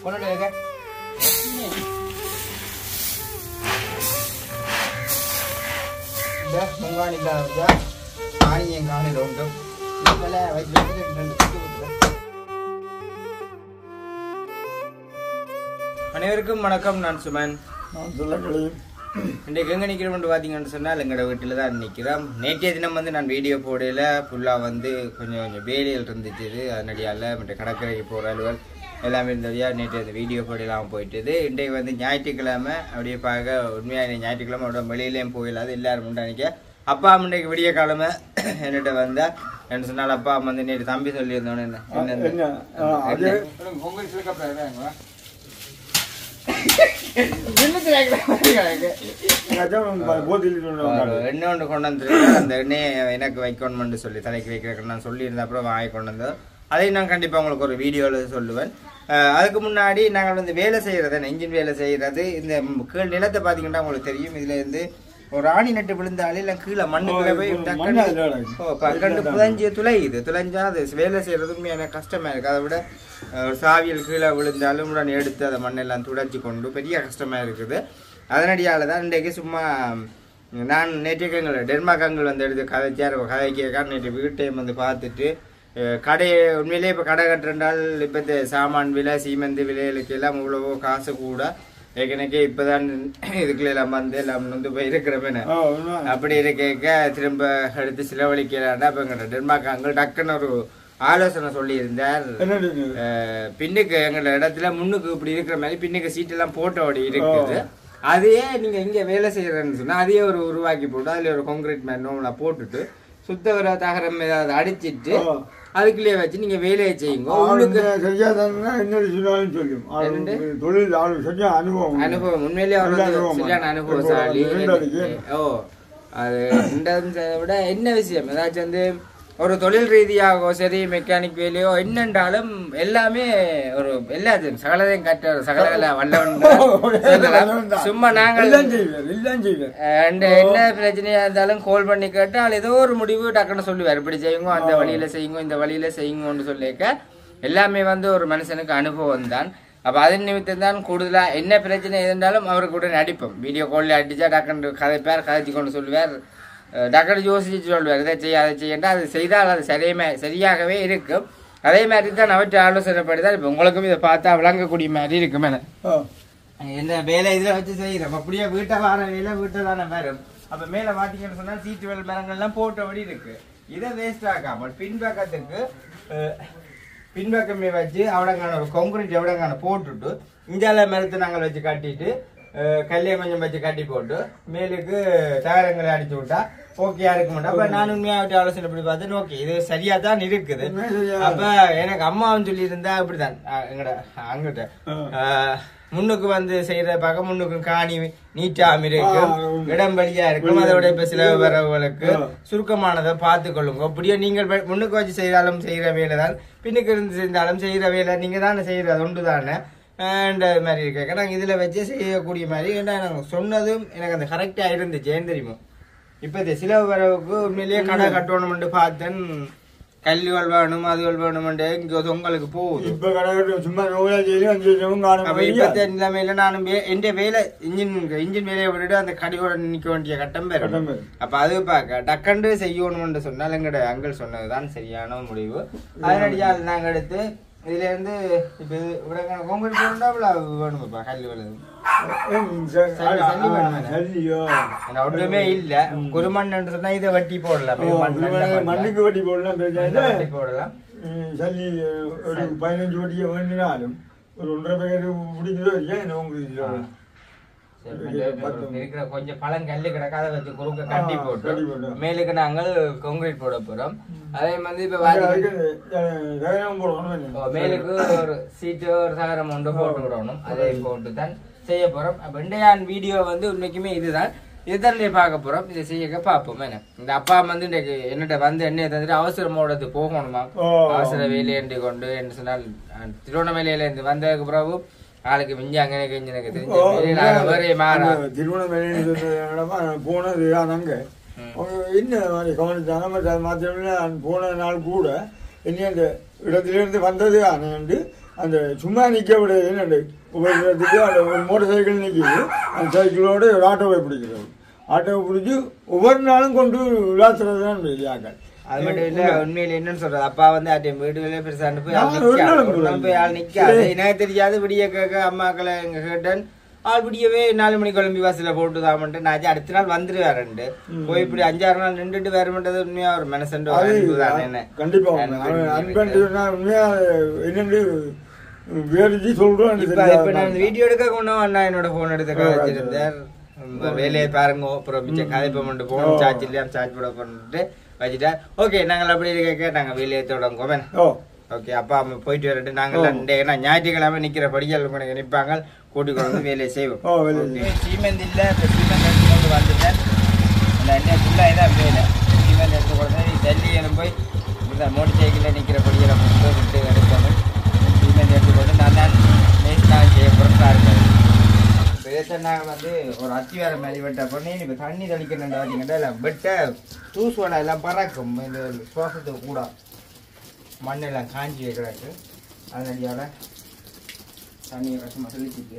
கொண்டு வைக்க இந்த முங்காணி இல்லாத ஆணியம் காணில் உண்டு இதுல வச்சு வச்சுட்டு ரெண்டு குத்து குத்துறேன். அனைவருக்கும் வணக்கம் நான் சுமன் நான் சொல்லக்களையும் இன்றைக்கு எங்கே நிற்கிறோம்னு பார்த்தீங்கன்னு சொன்னால் எங்களோட வீட்டில் தான் நிற்கிறோம் நேற்றைய தினம் வந்து நான் வீடியோ போடையில் ஃபுல்லாக வந்து கொஞ்சம் கொஞ்சம் வேலைகள் இருந்துச்சு அதனடியால் மற்ற கடற்கரைக்கு போகிற அலுவல் எல்லாமே இருந்ததையா நேற்று அந்த வீடியோ போடையெல்லாம் போயிட்டுது இன்றைக்கு வந்து ஞாயிற்றுக்கிழமை அப்படியே பார்க்க உண்மையாக ஞாயிற்றுக்கிழமை அவட வெளியிலையும் போயிடலாது எல்லாரும் உண்டானிக்க அப்பா இன்றைக்கு விடிய கிழமை என்னிட்ட வந்தா என்ன சொன்னால் அப்பா வந்து நேற்று தம்பி சொல்லியிருந்தோன்னு என்ன என்ன என்ன ஆ, அது இந்த- பொங்கல் சிறக்கப்படுறாங்க போதில் எண்ணெய் ஒன்று கொண்டு வந்துருக்கு அந்த எண்ணெயை எனக்கு வைக்கணும்னு சொல்லி தலைக்கு வைக்கிறேன் நான் சொல்லியிருந்தேன் அப்புறம் வாங்கி கொண்டு வந்தோம் அதையும் நான் கண்டிப்பாக உங்களுக்கு ஒரு வீடியோவில் சொல்லுவேன் அஹ் அதுக்கு முன்னாடி நாங்கள் வந்து வேலை செய்கிறது இன்ஜின் வேலை செய்கிறது இந்த கீழ் நிலத்தை பார்த்தீங்கன்னா உங்களுக்கு தெரியும் இதுல இருந்து ஒரு ஆணி நட்டு விழுந்தாலே இல்லை கீழே மண்ணுக்குள்ள போய் மண்ணு டக்குனு- அதுல கிடக்கு. ஓ பக்கண்டு புதஞ்சு துளையுது துளைஞ்சா அது வேலை செய்யறது உண்மையான கஷ்டமா இருக்கு அதை விட அஹ், ஒரு சாவியல் கீழே விழுந்தாலும் உடனே எடுத்து அதை மண்ணெல்லாம் துடைச்சி கொண்டு பெரிய கஷ்டமா இருக்குது அதனடியால தான் இன்றைக்கு சும்மா ம், நான் நேற்றைக்கு எங்கள் டென்மார்க்கங்கள் வந்து எடுத்து கதைச்சார் கதைக்க நேற்று வீட்டையும் வந்து பார்த்துட்டு அஹ், கடையை உண்மையிலேயே இப்போ கடை கட்டுறால் இப்போ இந்த சாமான் விலை சீமெந்து விலைகளுக்கு எல்லாம் இவ்வளவோ காசு கூட ஏற்கனவே இப்போதான் இதுக்குள்ள எல்லாம் வந்து எல்லாம் வந்து போய் இருக்கிறவன அப்படி இருக்க திரும்ப எடுத்து செலவழிக்கலாண்டா அப்ப எங்க டென்மார்க் அங்க டக்குன்னு ஒரு ஆலோசனை சொல்லியிருந்தார் அஹ், பின்னுக்கு எங்களோட இடத்துல முன்னுக்கு இப்படி இருக்கிற மாதிரி பின்னுக்கு சீட் எல்லாம் போட்டோடி இருக்குது அதையே நீங்க இங்க வேலை செய்யறேன்னு சொன்னா அதையே ஒரு உருவாக்கி போட்டு அதுல ஒரு கான்கிரீட் மேன் போட்டுட்டு சுத்தவர தகரம் ஏதாவது அடிச்சிட்டு ஆ. அதுக்குள்ளேயே வச்சு நீங்க வேலையை செய்யுங்க உள்ளுக்கு சரியாதான் என்னோட சொன்னாலும் சொல்லும் என்னண்டு? அது தொழில் ஆளு சரியா அனுபவம் அனுபவம் உண்மையிலேயே அவர் நல்ல வந்து அனுபவம். சரியான அனுபவசாலி இப்போ ரெண்டு அடிக்கு. ஓ அது ரெண்டாவது விட என்ன விஷயம் ஏதாச்சும் வந்து ஒரு தொழில் ரீதியாகவோ சரி மெக்கானிக் வேலையோ என்னென்றாலும் எல்லாமே ஒரு எல்லாத்தையும் சகலதையும் கற்ற சகலகல வல்லவன் சொல்லலாம். சும்மா நாங்கள் எல்லாம் செய்வார் எல்லாம் செய்வார் and என்ன பிரச்சனையா இருந்தாலும் கால் பண்ணி கேட்டால் ஏதோ ஒரு முடிவு டக்குன்னு சொல்லுவார் இப்படி செய்யுங்க அந்த வழியில செய்யுங்க இந்த வழியில செய்யுங்கன்னு சொல்லிக்க எல்லாமே வந்து ஒரு மனுஷனுக்கு அனுபவம் தான் அப்ப அதன் நிமித்தம் தான் கூடுதலா என்ன பிரச்சனை இருந்தாலும் அவருக்கு கூட நடிப்போம் வீடியோ கால்ல அடிச்சா டக்குன்னு கதைப்பார் கதைச்சு கொண்டு சொல்லுவார் அஹ் டக்குனு யோசிச்சு சொல்லுவார் இதை செய்ய அதை செய்யண்டா அது செய்தால் அது சரியுமே சரியாகவே இருக்கும் அதே மாதிரி தான் அவற்றை ஆலோசனைப்படி தான் இப்போ உங்களுக்கும் இதை பார்த்தா விளங்கக்கூடிய மாதிரி இருக்கும் என ஆ. என்ன வேலை இதுல வச்சு செய்யறோம் அப்படியே வீட்டை வார வேலை வீட்டை தானே வரும் அப்ப மேல மாட்டீங்கன்னு சொன்னா சீட்டு வேல் மரங்கள் எல்லாம் போட்டபடி இருக்கு இதை வேஸ்ட் ஆகாமல் பின்பக்கத்துக்கு அஹ், பின்பக்கமே வச்சு அவ்வளோங்கான ஒரு கான்கிரீட் எவ்வளோங்கான போட்டுட்டு இந்தியால மரத்தை நாங்கள் வச்சு கட்டிட்டு அஹ், கல்லையை கொஞ்சம் வச்சு கட்டி போட்டு மேலுக்கு தகரங்களை அடிச்சு விட்டா ஓகேயா இருக்க மாட்டா அப்ப நான் உண்மையாவிட்டு ஆலோசனை பண்ணி பார்த்தேன் ஓகே இது சரியா தான் இருக்குது உண்மையா சரியா அப்ப எனக்கு அம்மாவும் சொல்லி இருந்தா அப்படிதான் அஹ், எங்கட அங்கிட்ட ஆ. ஆஹ் முன்னுக்கு வந்து செய்யற பார்க்க முன்னுக்கு காணி நீட்டாம இருக்கும் ஆ, உண்மை. இடம் வழியா இருக்கும் அதோட இப்ப சில வரவங்களுக்கு ஆ. சுருக்கமானதை பார்த்து கொள்ளுங்க அப்படியே நீங்கள் வெ- முன்னுக்கு வச்சு செய்தாலும் செய்யற வேலை தான் பின்னுக்கு இருந்து செஞ்சாலும் செய்யற வேலை நீங்க தானே செய்யறது ஒன்று தானே and அது மாதிரி இருக்க நாங்க இதுல வச்சு செய்யக்கூடிய மாதிரி ஏன்னா நாங்க சொன்னதும் எனக்கு அந்த கரெக்டா இருந்துச்சு ஏன் தெரியுமா இப்ப இந்த சில வரவுக்கு உண்மையிலேயே கடை கட்டணும்னு பார்த்தேன் கல்விகள் வேணும் அதுகள் வேணும்னு இங்க உங்களுக்கு போகுது இப்ப கடை சும்மா நூலா செய்து அஞ்சு ஜனம் காண அப்ப இப்பத்த நிலைமையில நானும் வே- எந்த வேலை இன்ஜின் இன்ஜின் வேலையை விட்டுட்டு அந்த கடியோட நிக்க வேண்டிய கட்டம் பெறும் கட்டம் பெறும். அப்ப அது பார்க்க டக்கண்டு செய்யணும்னு சொன்னால் எங்கட அங்கிள் சொன்னதுதான் சரியான முடிவு அதனடியால் நாங்க எடுத்து இதுல இருந்து இப்ப இது இவ்வளவு கோங்கல் போடா இவ்வளவு வேணுமாப்பா கல் விழுது சரியோ அந்த ஒன்றுமே இல்ல குருமண் சொன்னா இதை வட்டி போடலாம் மண் நல்ல மண். மண்ணுக்கு வட்டி போடலாம் இதை பிரச்சனை வட்டி போடலாம் ம், சல்லி ஒரு பதினஞ்சு வட்டியை வேண்டினாலும் ஒரு ஒன்றரை பேர் முடிஞ்சதோ ஏன் உங்களுக்கு ஆ. சரி, மற்ற இருக்கிற கொஞ்சம் பழம் கல்லு கிடக்க அதை வச்சு குறுக்க கட்டி ஆ, போட்டு கட்டி போட்டு. மேலுக்கு நாங்கள் கான்கிரீட் போட போறோம் அதே மாதிரி இப்ப அதுக்கு பாத்தீங்கன்னா, ரகரம் போடணும் ஓ, மேலுக்கு ஒரு சீட்டு ஒரு சகரம் ஒன்று போட்டு விடணும் அதை போட்டு தான் செய்ய போறோம் அப்ப இன்றையான் வீடியோ வந்து உண்மைக்குமே இதுதான் இதுதான் நீ பார்க்க போறோம் இதை செய்யக்க பார்ப்போம் என்ன இந்த அப்பா வந்து இன்னைக்கு என்னட்ட வந்து என்ன தந்துட்டு அவசரமோடது போகணுமா ஓ. அவசர வேலையண்டு கொண்டு என்ன சொன்னால் அஹ், திருவண்ணாமலையில இருந்து வந்ததுக்கு பிறகு ஆளுக்கு மிஞ்சி அங்கே எனக்கு எனக்கு தெரிஞ்ச வேலையில ஆக வேறே மாறா திருவண்ணாமலை போனது அங்க ம். அவங்க என்ன மாதிரி கவனிச்சாங்க பட் அது மாத்திரமில்ல நான் போன நாள் கூட இனி அந்த இடத்திலிருந்து வந்தது ஆனண்டு அந்த சும்மா நிற்க விடாது என்னண்டு ஒவ்வொரு இடத்துக்கு அந்த ஒரு மோட்டர் சைக்கிள் நிற்கிது அந்த சைக்கிளோட ஒரு ஆட்டோவை பிடிக்கிறது ஆட்டோவை பிடிச்சி ஒவ்வொரு நாளும் கொண்டு விளாசுறது தான் விளையாக்கள் அது மட்டும் இல்ல உண்மையில என்னன்னு சொல்றது அப்பா வந்து அட்டை வீடுகளே பெருசா போய் ஆள் நான் ஒரு நிக்காது. நாளும் ஒரு நாள் போய் ஆள் நிக்காது எனக்கு தெரியாது விடிய கேட்க அம்மாக்களை எங்க கேட்டேன் ஆள் விடியவே நாலு மணி கிளம்பி வாசல போட்டு தாமன்ட்டு நான் அடுத்த நாள் வந்துருவாருண்டு போய் இப்படி அஞ்சாறு நாள் நின்றுட்டு வேறுமன்றது உண்மையா ஒரு மனசண்டு ஒரு அது அன்பு தானே என்ன கண்டிப்பா உண்மை. அவன் அன்பன்று நான் உண்மையா என்னண்டு வேறு சொல்றோம் எனக்கு இப்ப இப்ப நான் இந்த தெரியாது. வீடியோ எடுக்க கொண்டு அண்ணா என்னோட போன் எடுத்து கழிச்சிருந்தார் வேலையை பாருங்க அப்புறம் மிச்சம் கதை பண்ணிட்டு போன் சார்ஜ் இல்லையா சார்ஜ் போட பண்ணிட்டு வச்சுட்டேன் ஓகே நாங்கள் அப்படி இருக்க நாங்க வேலையை தொடங்குவோம் ஓ ஓகே அப்பா அம்மா போயிட்டு வரட்டு நாங்கள் ரெண்டு ஏன்னா ஞாயிற்றுக்கிழமை நிக்கிற படிகள் உனக்கு நிற்பாங்க கூட்டி கொண்டு வந்து வேலையை செய்வோம் ஓ, வேலையை Okay, சீமெந்த் இல்லை இப்போ சீமெந்த் எடுத்து கொண்டு வந்துட்டேன் அந்த எண்ணெய் ஃபுல்லாக இதான் வேலை சீமெந்த் எடுத்து கொண்டு வந்து டெல்லியிலும் போய் இந்த மோட்டர் சைக்கிளில் நிற்கிற படிகளை மட்டும் விட்டு எடுக்கணும் சீமெந்த் எடுத்து கொண்டு நான் தான் மேய்ச்சி செய்ய பொருட்டாக இருக்கேன் பேசனாக வந்து ஒரு அத்திவார மாதிரி வெட்ட பண்ணி இப்போ தண்ணி தெளிக்கணும் பார்த்தீங்கன்னா இல்லை வெட்ட தூசுவலை எல்லாம் பறக்கும் இந்த சுவாசத்துக்கு கூட மண்ணெல்லாம் காஞ்சி வைக்கிறாக்கு அதனடியால் தண்ணியை கஷ்டமாக தெளிச்சிட்டு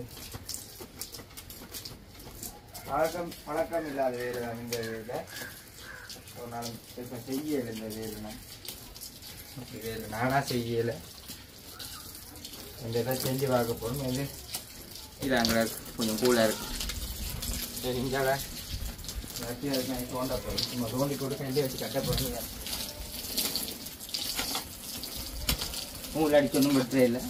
பழக்கம் பழக்கம் இல்லாத வேறு தான் இந்த வேலை ஒரு நாள் இப்போ செய்யலை இந்த வேலை நான் வேலை நானாக செய்யலை இந்த இதை செஞ்சு பார்க்க போகிறோம் இது இது அங்கே கொஞ்சம் கூலாக இருக்கும் சரி இங்கால வச்சு அதுக்கு நான் தோண்ட போகிறேன் சும்மா தோண்டி கூட கையிலே வச்சு கட்ட போகிறேன் மூளை அடிக்கணும் பிரச்சனை இல்லை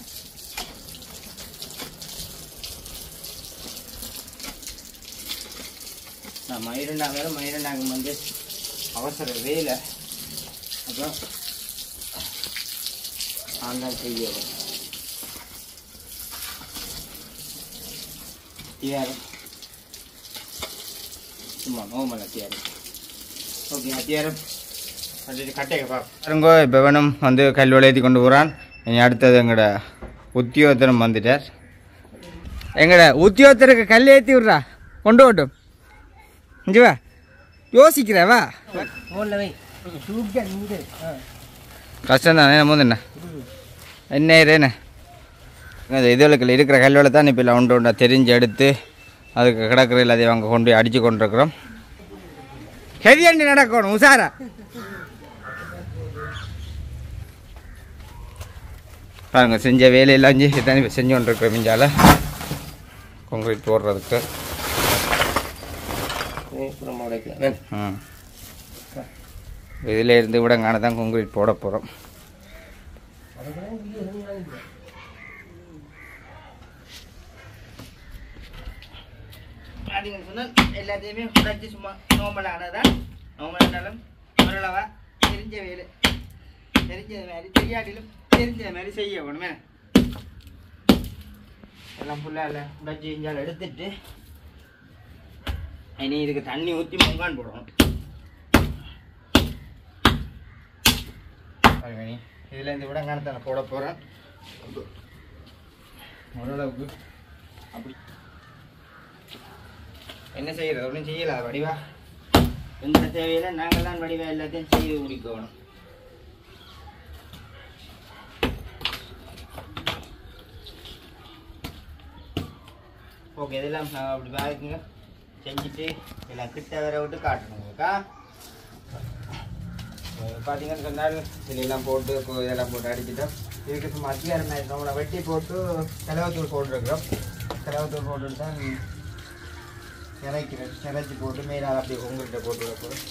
நான் மயிரண்டா வேறு மயிரண்டாங்க வந்து அவசர வேலை அப்புறம் நான் தான் செய்யணும் அத்தியாரம் சும்மா நோமல் அத்தியாரம் ஓகே அத்தியாரம் அது கட்டையை பாருங்கோ இப்போ வேணும் வந்து கல் விளையாத்தி கொண்டு போகிறான் இனி அடுத்தது எங்கட உத்தியோகத்தரம் வந்துட்டார் எங்கட உத்தியோகத்தருக்கு கல் ஏற்றி விட்றா கொண்டு ஓட்டும் இங்கே வா யோசிக்கிறா வா கஷ்டம் தானே நம்ம என்ன என்ன என்ன இந்த இதுகளுக்கு இருக்கிற கல்வெளை தான் இப்போ இல்லை ஒன்று ஒன்றா தெரிஞ்சு எடுத்து அதுக்கு கிடக்கிற எல்லாத்தையும் அங்கே கொண்டு போய் அடித்து கொண்டிருக்கிறோம் ஹெவியாண்டி நடக்கணும் உஷாரா பாருங்க செஞ்ச வேலையெல்லாம் செஞ்சு தனி செஞ்சு கொண்டிருக்கிறோம் மிஞ்சால கான்கிரீட் போடுறதுக்கு ம் இதில் இருந்து விட காண தான் கான்கிரீட் போட போகிறோம் பார்த்தீங்கன்னு சொன்னால் எல்லாத்தையுமே உடைச்சி சும்மா நோம்பலானதான் நோம்பலானாலும் ஓரளவா தெரிஞ்ச வேலை தெரிஞ்ச மாதிரி தெரியாட்டிலும் தெரிஞ்ச மாதிரி செய்ய வேணுமே எல்லாம் ஃபுல்லாக இல்லை உடைச்சி இஞ்சால் எடுத்துட்டு இனி இதுக்கு தண்ணி ஊற்றி மொங்கான் போடணும் பாருங்க நீ இதில் இந்த விடங்கானத்தை நான் போட போகிறேன் ஓரளவுக்கு அப்படி என்ன செய்யறது ஒன்றும் செய்யல வடிவா எந்த தேவையில்லை நாங்கள் தான் வடிவா எல்லாத்தையும் செய்து முடிக்கணும் ஓகே இதெல்லாம் நான் அப்படி பாருக்குங்க செஞ்சுட்டு எல்லாம் கிட்ட வர விட்டு காட்டணுங்கக்கா பார்த்தீங்கன்னு சொன்னால் இதெல்லாம் போட்டு கொ- இதெல்லாம் போட்டு அடிச்சிட்டோம் இதுக்கு சும்மா அத்தியாரம் மாதிரி நம்மளை வெட்டி போட்டு செலவத்தூள் போட்டுருக்குறோம் செலவத்தூள் போட்டுட்டு தான் இறைக்கிறேன் இறைச்சி போட்டு மேலால் அப்படியே உங்கள்கிட்ட போட்டு விடக்கூடும்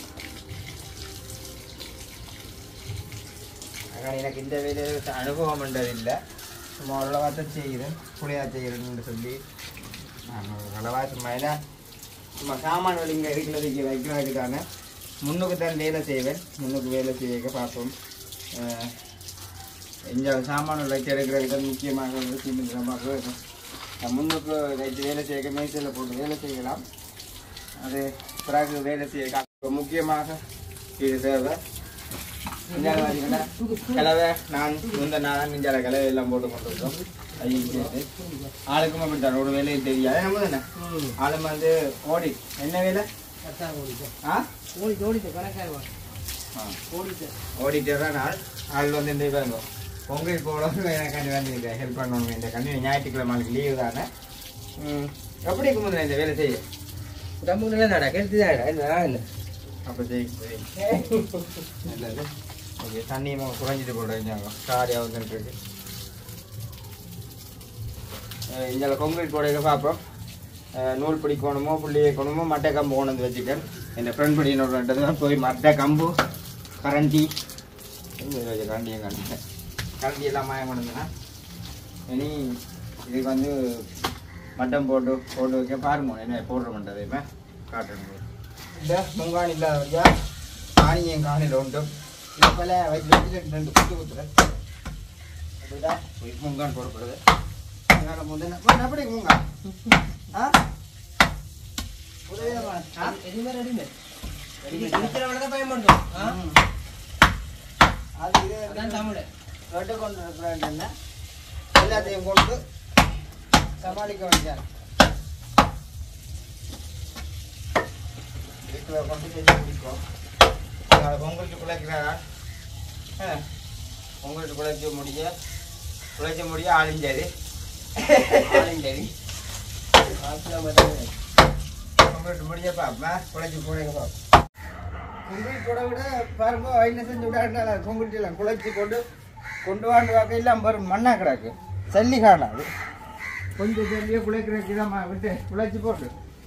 ஆனால் எனக்கு இந்த வேலையில் அனுபவம் பண்ணுறது இல்லை சும்மா ஓரளவாக தான் செய்கிறேன் புளியாக செய்கிறேன்னு சொல்லி நான் ஓரளவாக சும்மா ஏன்னா சும்மா சாமான் வழிங்க இருக்கிறதுக்கு வைக்கிறதுக்கான முன்னுக்கு தான் வேலை செய்வேன் முன்னுக்கு வேலை செய்ய பார்ப்போம் அஹ் இந்த சாமான் வச்சு எடுக்கிறதுக்கு தான் முக்கியமாக சிமெண்ட்லமாக இருக்கும் நான் முன்னுக்கு வச்சு வேலை செய்ய மேய்ச்சலில் போட்டு வேலை செய்யலாம் அது பிறகு வேலை செய்ய கா- முக்கியமாக இது தேவை இந்தியாவில் பார்த்தீங்கன்னா கிளவை நான் முந்த நான் இந்தியால கிளவை எல்லாம் போட்டு கொண்டு இருக்கோம் அது சேர்த்து ஆளுக்கும் அப்படி தான் ஒரு வேலையும் தெரியாது நம்ம தானே ஆளும் வந்து ஓடி என்ன வேலை ஆ ஆடிட்டர் தான் ஆள் ஆள் வந்து இந்த இவங்க பொங்கல் போடணும் எனக்கு கண்டி வந்து இந்த ஹெல்ப் பண்ணணும் இந்த கண்டி ஞாயிற்றுக்கிழமைக்கு லீவு தானே ம் எப்படி குமுதன் இந்த வேலை செய்ய தம்புல நடா கெடுத்து தான் என்ன அப்போ சரி சரி நல்லது ஓகே தண்ணியும் குறைஞ்சிட்டு போடுறீங்க காரியாக வந்துருக்கு இங்கே கொங்கிரீட் போடையில் பார்ப்போம் அஹ் நூல் பிடிக்கணுமோ புள்ளி வைக்கணுமோ மட்டை கம்பு கொண்டு வந்து வச்சுக்கேன் இந்த ஃப்ரெண்ட் படினோடது தான் போய் மட்டை கம்பு கரண்டி கரண்டியும் கண்டு கரண்டி எல்லாம் மாயம் கொண்டு வந்தேன்னா இனி இதுக்கு வந்து மட்டம் போட்டு போட்டு வைக்க பாருங்க என்ன போடுற மாட்டேதையுமே காட்டணும் இந்த முங்காணி இல்லாதவரியா காணியும் காணியில் உண்டு இப்போல வச்சு வச்சு ரெண்டு குத்து குத்துறேன் அப்படிதான் போய் முங்கான் போடப்படுது அதனால முதல்ல வா, எப்படி முங்கா ஆ உதவியமா ஆ எதுவுமே ரெடிமே இருக்கிறவங்க தான் பயன்படுத்தும் ஆ? ம். அது இது அதான் தமிழ் வெட்டு கொண்டு இருக்கிறேன் என்ன எல்லாத்தையும் கொண்டு சமாளிக்க வேண்டியான் வீட்டில் கொண்டு செஞ்சு முடிக்கும் நாளை பொங்கலுக்கு குழைக்கிறாரா பொங்கலுக்கு குழைச்சி முடிய குழைச்ச முடிய ஆளிஞ்சாரு சரி பொங்கலுக்கு முடிய பாப்பா குழைச்சி போடுங்க பாப்பா பொங்கல் கூட விட பாருங்க வயலில் செஞ்சு விடாண்டால பொங்கல் எல்லாம் குழைச்சி கொண்டு கொண்டு வாண்டு வாக்க எல்லாம் பாருங்க மண்ணா கிடக்கு சல்லி காணாது கொஞ்சம் சல்லியே குழைக்கிறதுக்கு தான் விட்டு குழைச்சி போட்டு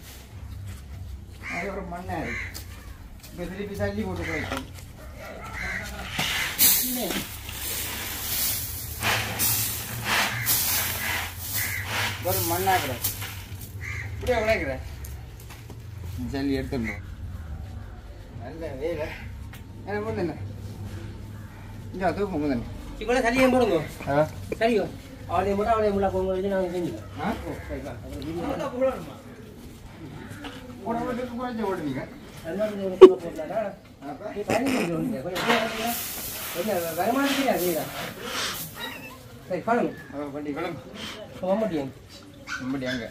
அது ஒரு மண்ணா இருக்கு இப்போ திருப்பி சல்லி போட்டு குழைக்கும் ஒரு மண்ணா கிடக்கு இப்படியே குழைக்கிற சல்லி எடுத்துட்டு நல்ல வேலை என்ன பண்ணுங்க இங்கே அது பொங்க தானே இவ்வளோ சளியை போடுங்க ஆ சரியோ அவளையும் போட்டு அவளையும் முள்ள பொங்கல் வச்சு நாங்கள் செஞ்சோம் ஆ சரிப்பா போட வீட்டுக்கு குறைஞ்ச ஓடுவீங்க ரெண்டாவது ஒரு கிலோ போடலாடா அப்போ நீ பதினஞ்சு கிலோ உண்டு. கொஞ்சம் கூட போடுங்க. என்ன வருமானம் தெரியாது நீதான். சரி பாருங்க ஆ வண்டி கிளம்பு போக முடியும் மம்படி அங்கே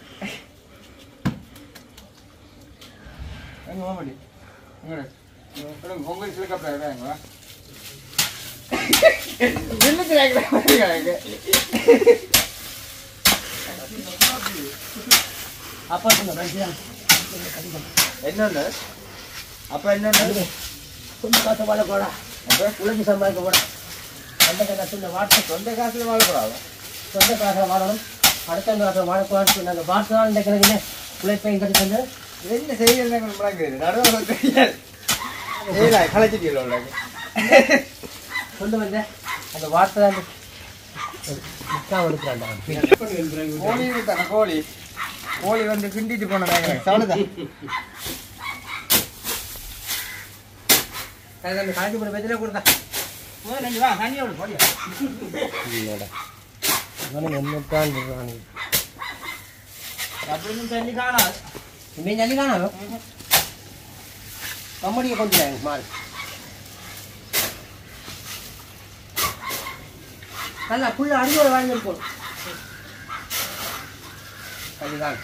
எங்க மாமடி எங்கடா கிளம்பு பொங்கல் கிழக்கப்புறம் எங்க வா நின்றுச்சு கிடக்கு அப்பா சொன்ன மனுஷன் என்னொன்று அப்போ என்னொன்று கொஞ்சம் காசு வாழ போடா அப்போ உழைச்சி சம்பாதிக்க போடா அந்த கதை சொன்ன வார்த்தை சொந்த காசுல வாழக்கூடாது சொந்த காசை வாழணும் அடுத்த காசை வாழக்கூடாது நாங்கள் பார்த்து தான் இந்த கிழங்குல உழைப்பையும் கட்டி தந்து என்ன செய்யறது முழங்குது நடுவில் தெரியாது ஏலா களைச்சிட்டீங்களா கொண்டு வந்த அந்த வார்த்தை தான் நிற்காம எடுக்கிறான்டா கோழி தானே கோழி கோழி வந்து கிண்டிட்டு போனதாங்க சவுளுதான் அந்த காஞ்சி போட பெதில கொடுத்தா வா தண்ணியோட போடியா இல்லைடா இவனுக்கு என்னத்தான் சொல்றானு அப்படின்னு தண்ணி காணாது இவன் ஜல்லி காணும் கம்மடியை கொண்டுட்டாங்க மால் நல்லா புள்ள அடியோட வாழ்ந்துருக்கும் அதுதான்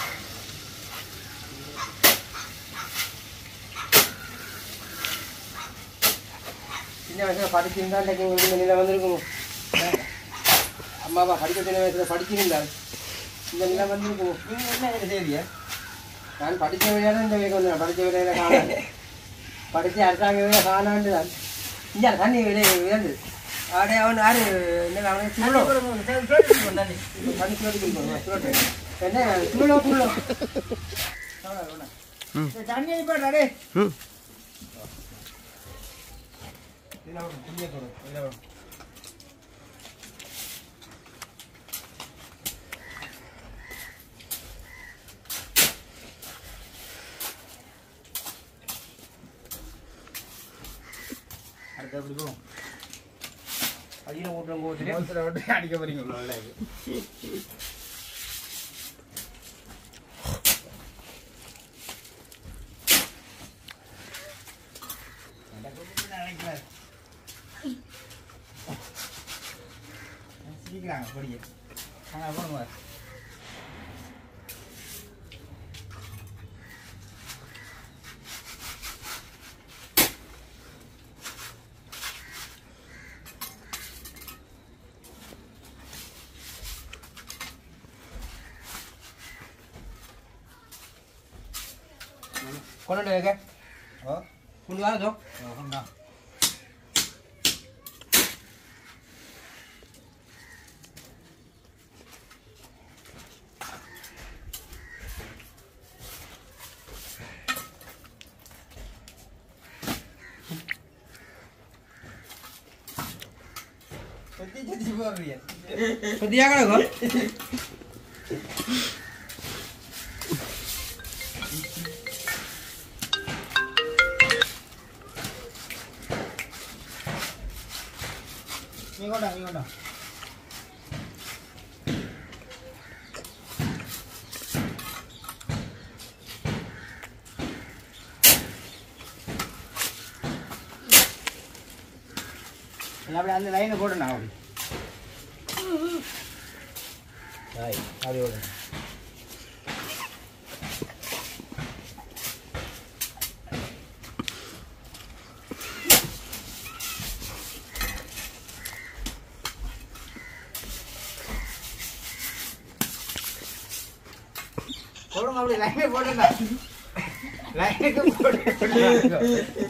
சின்ன வயசுல படிச்சிருந்தா இன்றைக்கு உங்களுக்கு இந்த நிலை வந்திருக்கும் அம்மாவா படிக்க சின்ன வயசுல படிச்சிருந்தாள் இந்த நிலை வந்திருக்கும் நீங்க என்ன இது செய்தியா நான் படித்த வேலையாக இந்த வேலைக்கு வந்தேன் படித்த வேலையில காணாது படித்து அரசாங்க வேலை காணாண்டு தான் இங்கே தண்ணி விலை விழுந்து ஆடே அவன் யாரு என்ன அவன் சுள்ளோ தண்ணி சுள்ளோ என்ன சுள்ளோ சுள்ளோ தண்ணி அடிப்பா டே இதுல விடு, புளிய போடு, இதுல விடு. அடுத்து எப்படி போகும் அதிகம் ஓட்டுறவங்க ஓட்டுல மோசத்தில் விட்டு அடிக்க போறீங்க உள்ள இது சீக்கிரம் படிக்க ஆனால் போடுங்க கொண்டு வைக்க ஓ கொண்டு வரதோ கொண்டா சுத்தி சுத்தி போடுறியா சுத்தியா கிடக்கும் நீ கொண்டா நீ கொண்டா நீ அப்படி அந்த லைனை போடுண்ணா அப்படி ராய் அப்படி போடு போடுங்க அப்படி லைனை போடுண்ணா லைனுக்கு போடு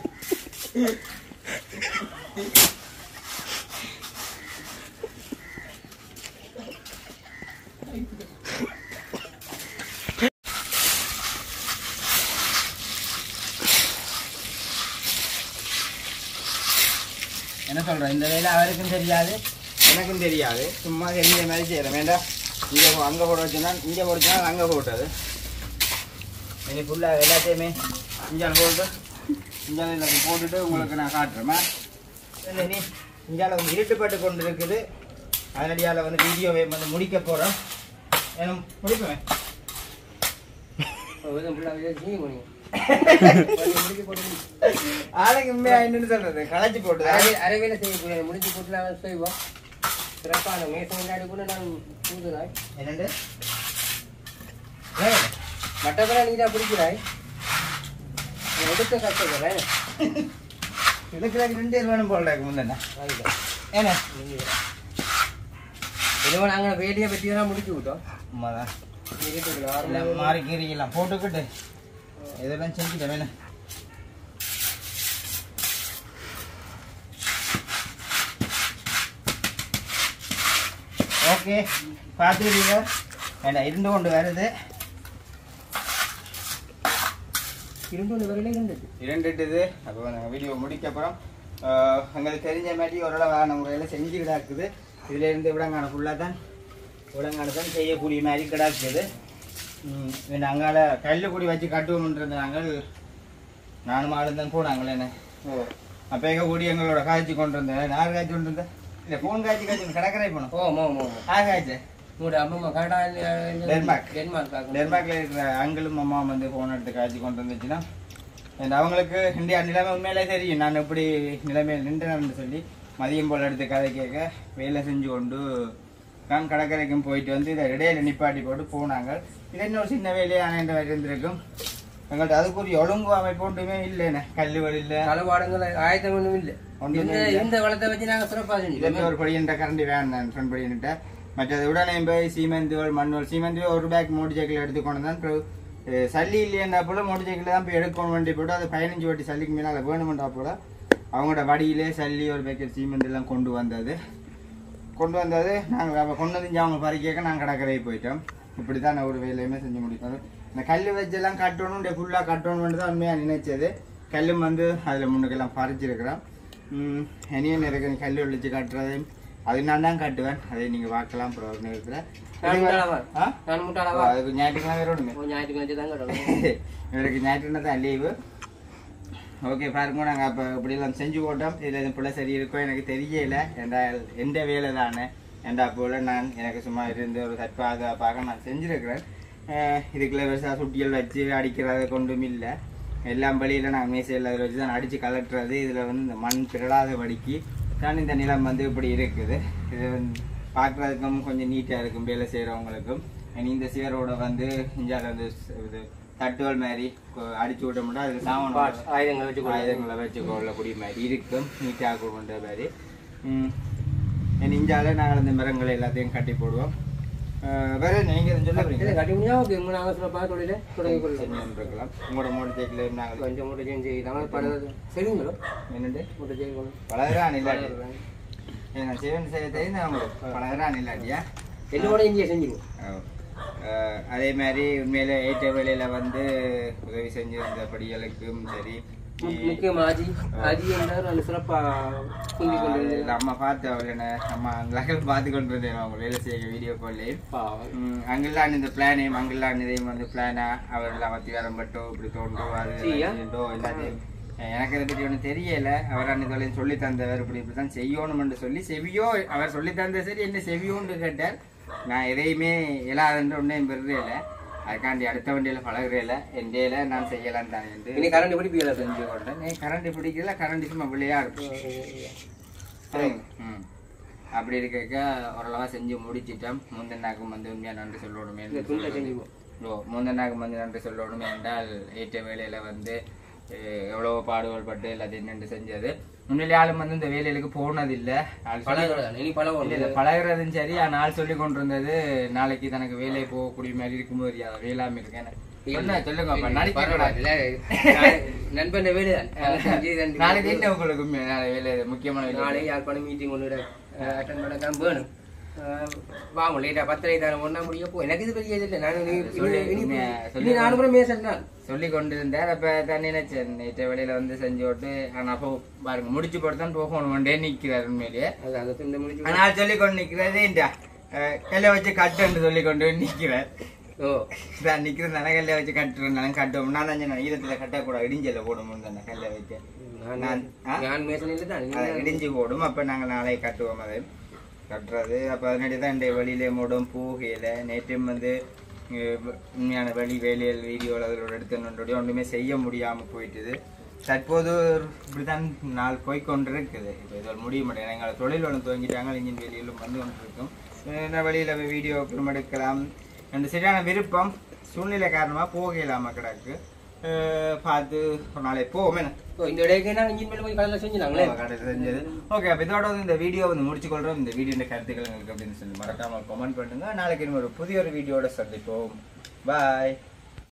என்ன சொல்கிறேன் இந்த வேலை அவருக்கும் தெரியாது எனக்கும் தெரியாது சும்மா தெரிஞ்ச மாதிரி செய்கிறேன் வேண்டாம் இங்கே அங்கே போட வச்சுனா இங்கே போடுச்சுனா அங்கே போட்டது இனி ஃபுல்லாக எல்லாத்தையுமே இஞ்சால் போட்டு இஞ்சால் எல்லாத்தையும் போட்டுட்டு உங்களுக்கு நான் காட்டுறேன் இல்லை நீ இஞ்சால வந்து இருட்டுப்பட்டு கொண்டு இருக்குது அதனடியால் வந்து வீடியோவை வந்து முடிக்க போகிறோம் ஏன்னா முடிப்பேன் செய்ய முடியும் ஆளுங்க உண்மையாக என்னன்னு சொல்கிறது களைச்சி போட்டு அரைவேல செய்யக்கூடிய முடிஞ்சு போட்டு நாங்கள் செய்வோம் சிறப்பான மேசம் முன்னாடி கூட நான் தூதுனாய் என்னண்டு மட்டப்பெல்லாம் நீ தான் பிடிக்கிறாய் நான் எடுத்த கஷ்டப்படுறேன் இதுக்கு ரெண்டு பேர் வேணும் போல இருக்கு முந்தண்ணா ஏன்னா இதுவோ நாங்கள் வேலையை பற்றி தான் முடிச்சு விட்டோம் உண்மைதான் வீட்டுக்குள்ள எல்லாம் ஆறு மாறி கீறிக்கலாம் போட்டுக்கிட்டு இதெல்லாம் செஞ்சுட்டேன் வேணும் ஓகே பார்த்துருக்கீங்க ஏண்டா இருந்து கொண்டு வருது இரண்டு ஒன்று வரையில இருந்தது இரண்டுட்டுது அப்போ நாங்கள் வீடியோ முடிக்க அப்புறம் எங்களுக்கு தெரிஞ்ச மாதிரி ஓரளவு நம்ம முறையில் செஞ்சு கிடாக்குது இதுலேருந்து விடங்கான ஃபுல்லாக தான் விடங்கான தான் செய்யக்கூடிய மாதிரி கிடாக்குது ம், இந்த அங்கால கல்லுக்குடி வச்சு கட்டுவோம்ன்றது நாங்கள் நானும் ஆளும் தான் போனாங்களே என்ன ஓ அப்போ எங்க கூடி எங்களோட காய்ச்சி கொண்டு வந்தேன் யார் காய்ச்சி கொண்டு வந்தேன் இல்லை ஃபோன் காய்ச்சி காய்ச்சி கடற்கரை போனோம் ஓ மோ மோ மோ யார் காய்ச்சி உங்களோட அம்மா கனடா டென்மார்க். டென்மார்க் ஆகும் டென்மார்க்ல இருக்கிற அங்கிளும் அம்மா வந்து ஃபோன் எடுத்து காய்ச்சி கொண்டு வந்துச்சுன்னா and அவங்களுக்கு இந்தியா நிலைமை உண்மையிலே தெரியும் நான் எப்படி நிலைமையில் நின்றேன்னு சொல்லி மதியம் போல் எடுத்து கதை கேட்க வேலை செஞ்சு கொண்டு நான் கடற்கரைக்கும் போயிட்டு வந்து இதை இடையில நிப்பாட்டி போட்டு போனாங்க இது என்ன ஒரு சின்ன வேலையான இந்த மாதிரி இருந்திருக்கும் எங்கள்கிட்ட அதுக்குரிய ஒழுங்கு அமைப்பு ஒன்றுமே இல்லைண்ணே கல் வழியில் தளவாடங்கள் ஆயத்தம் ஒன்றும் இல்லை ஒன்றுமே இந்த இல்லை. இந்த வளத்தை வச்சு நாங்கள் சிறப்பாக இதே செஞ்சோம் ஒரு படியின்ற கரண்டி வேன் நான் ஃப்ரெண்ட் படியிட்ட மற்றது உடனே போய் சீமெந்துவல் மண்ணுவல் சீமெந்து ஒரு பேக் மோட்டர் சைக்கிள் எடுத்துக்கொண்டு தான் அப்புறம், அஹ், சல்லி இல்லையா போல மோட்டர் சைக்கிள் தான் போய் எடுக்கணும் வண்டி போட்டு அது பதினஞ்சு வாட்டி சல்லிக்கு மேலே வேணுமெண்டா போல அவங்களோட வடியிலே சல்லி ஒரு பேக்கெட் சீமெண்ட் எல்லாம் கொண்டு வந்தது கொண்டு வந்தது நாங்கள் அப்போ கொண்டு வந்து அவங்க பறிக்க நாங்கள் கடற்கரை போயிட்டோம் இப்படி தான் ஒரு வேலையுமே செஞ்சு முடித்தோம் இந்த கல் வச்செல்லாம் கட்டணும் ஃபுல்லாக கட்டணும்னு தான் உண்மையாக நினைச்சது கல்லும் வந்து அதில் முன்னுக்கெல்லாம் பறிச்சிருக்கிறோம் ம், இனியும் இருக்கு கல் ஒழிச்சு கட்டுறது அது நான் தான் கட்டுவேன் அதை நீங்கள் பார்க்கலாம் அப்புறம் ஒரு நான் முட்டாளவா? நேரத்தில் ஆ நான் முட்டாளவா அதுக்கு ஞாயிற்றுக்கிழமை வேற ஒன்றுமே ஒரு ஞாயிற்றுக்கிழமை தான் கிடக்கும் இவருக்கு ஞாயிற்றுக்கிழமை தான் லீவு ஓகே பாருங்க நாங்கள் அப்போ இப்படியெல்லாம் செஞ்சு போட்டோம் இதில் எதுவும் பிள்ளை சரி இருக்கோ எனக்கு தெரியல என்றால் எந்த வேலை தானே ஏண்டா போல நான் எனக்கு சும்மா இருந்து ஒரு தற்பாதுகாப்பாக நான் செஞ்சுருக்கிறேன் அஹ் இதுக்குள்ள விவசாய சுட்டிகள் வச்சு அடிக்கிறது கொண்டும் இல்லை எல்லாம் வழியில் நான் மேசையில் அதில் வச்சு தான் அடித்து கலட்டுறது இதில் வந்து இந்த மண் பிறடாதபடிக்கு தான் இந்த நிலம் வந்து இப்படி இருக்குது இது வந்து பார்க்குறதுக்கும் கொஞ்சம் நீட்டாக இருக்கும் வேலை செய்கிறவங்களுக்கும் இனி இந்த சேரோட வந்து இஞ்சால வந்து இது தட்டுவல் மாதிரி கொ- அடிச்சு விட்ட மட்டும் அதுக்கு சாமான் ஆயுதங்களை வச்சு கொண்டு ஆயுதங்களை வச்சு கொள்ளக்கூடிய மாதிரி இருக்கும் நீட்டாக கொண்ட மாதிரி ம், இனி இஞ்சால நாங்கள் இந்த மரங்களை எல்லாத்தையும் கட்டி போடுவோம் அஹ், வேற நீங்க எதுவும் சொல்ல இதை போறீங்க கட்டி முடியா ஓகே மூணு அவசரப்பா தொழில தொடங்கி கொள்ளலாம் செஞ்சு இருக்கலாம் உங்களோட மோட்டர் சைக்கிள் நாங்கள் கொஞ்சம் மூட்டை செஞ்சு நாங்கள் படுறது சரிங்களோ என்னண்டு மூட்டை செய்யணும் பழகிறான் இல்லாட்டி ஏன்னா சிவன் செய்ய தெரியும் உங்களுக்கு பழகிறான் இல்லாட்டியா என்னோட இந்தியா செஞ்சிருவோம் அஹ் அதே மாதிரி உண்மையில ஏற்ற வேலையில வந்து உதவி செஞ்சிருந்த படிகளுக்கும் சரி முக்கியம் ஆஜி ஆஜி என்றார் நல்ல சிறப்பா குந்தி கொண்டு ஆஹ் நம்ம பார்த்து அவள் என்ன நம்ம அங்கே பார்த்து கொண்டு வந்தேன் அவங்க வேலை செய்ய வீடியோ கால்லே பாவம் அங்கெல்லாம் இந்த பிளானையும் அங்கெல்லாம் இதையும் வந்து பிளானா அவரெல்லாம் வத்தி வரம்பட்டோ இப்படி தோன்றோ அது சரியா? இதோ எல்லாத்தையும் அஹ் எனக்கு அதை பற்றி ஒன்றும் தெரியல அவர் அன்னைக்கு சொல்லி தந்தவர் இப்படி இப்படி தான் செய்யணும்னு சொல்லி செவியோ அவர் சொல்லி தந்த சரி என்ன செவியோன்னு கேட்டார் நான் எதையுமே இயலாதுன்ற ஒன்றையும் பெறுறேல அதுக்காண்டி அடுத்த வண்டியில் பழகுறேல என்டையில நான் செய்யலாம் தானே என்று இனி கரண்ட் எப்படி போயிடல செஞ்சு கொண்டேன் நீ கரண்ட் பிடிக்கல கரண்ட் சும்மா விளையாடு சரிங்க. ம். அப்படி இருக்க ஓரளவா செஞ்சு முடிச்சிட்டோம் முந்தினாக்கும் வந்து உண்மையா நன்றி சொல்லணுமே இந்த துண்டை செஞ்சுக்குவோம் ஓ முந்தினாக்கும் வந்து நன்றி சொல்லணுமே என்றால் ஏற்ற வேலையில வந்து அஹ், எவ்வளவோ பாடுகள் பட்டு எல்லாத்தையும் நின்று செஞ்சது உண்மையிலே ஆளும் வந்து இந்த வேலைகளுக்கு போனதில்லை ஆள் சொல்லி- பழகிறதா இனி பழம் இல்ல, இல்ல, பழகுறதும் சரி நான் சொல்லி கொண்டு இருந்தது நாளைக்கு தனக்கு வேலை போகக்கூடிய மாதிரி இருக்கும்போது அதை வேளாம இருக்கேன் சொன்ன சொல்லுங்க அப்ப நடிக்க கூடாது. நண்பன் வேலைதான் நாளைக்கு என்ன உங்களுக்கு உண்மை? நாளை வேலை முக்கியமான வேலை நாளை யாழ்ப்பாணம் மீட்டிங் ஒன்று அட்டன் பண்ண தான் வேணும் அஹ் வாங்க லேட்டா பத்தரை தானே ஒன்றா முடிய போ எனக்கு இது பெரிய இது இல்லை நான் இனி- சொல்லி- இனி- இனி சொல்லி- இனி நாலு முறை மேசன் தான் சொல்லி கொண்டு இருந்தார் அப்ப தான் நினைச்சேன் நேற்று வேலையில வந்து செஞ்சு விட்டு ஆனா அப்போ பாருங்க முடிச்சு போட்டு தான் போகணும் ஒன்றே நிக்கிறார் உண்மையிலேயே அது அந்த துண்டை முடிச்சு ஆனால் சொல்லி கொண்டு நிக்கிறது இந்த கல்லை வச்சு கட்டுன்னு சொல்லி கொண்டு நிக்கிறார் ஓ நான் நிக்கிறது தானே கல்லை வச்சு கட்டுறேன் கட்டுவோம் நான் தான் ஈரத்துல கட்டக்கூடாது இடிஞ்சல போடணும் தானே கல்லை வைக்க நான் நான் ஆ? நான் மேசன் இல்லை தான் அதை இடிஞ்சு போடும் அப்ப நாங்க நாளை கட்டுவோம் அதை கட்டுறது அப்ப அதனாடி தான் இந்த வெளியில மூடும் பூகையில நேற்றும் வந்து அஹ், உண்மையான வெளி வேலையல் வீடியோவில் அதில் எடுத்து ஒன்றுமே செய்ய முடியாம போயிட்டுது தற்போது இப்படிதான் நாள் போய் கொண்டிருக்குது இப்போ இது ஒரு முடிய மாட்டேன் எங்களை தொழில் ஒன்று துவங்கிட்டாங்க இன்ஜின் வெளியிலும் வந்து கொண்டு இருக்கும் என்ன வழியில் வீடியோக்களும் எடுக்கலாம் எனக்கு சரியான விருப்பம் சூழ்நிலை காரணமாக போகலாம கிடக்கு அஹ், பார்த்து ஒரு நாளைக்கு போவோம் என்ன ஓ இந்த இடையே நான் இன்ஜின் மேலே போய் கடையில் செஞ்சுனாங்களே செஞ்சது ஓகே அப்ப இதோட வந்து இந்த வீடியோ வந்து முடிச்சு கொள்றோம் இந்த வீடியோ கருத்துக்கள் உங்களுக்கு அப்படின்னு சொல்லி மறக்காம கமெண்ட் பண்ணுங்க நாளைக்கு இன்னும் ஒரு புதிய ஒரு வீடியோட சந்திப்போம் பாய்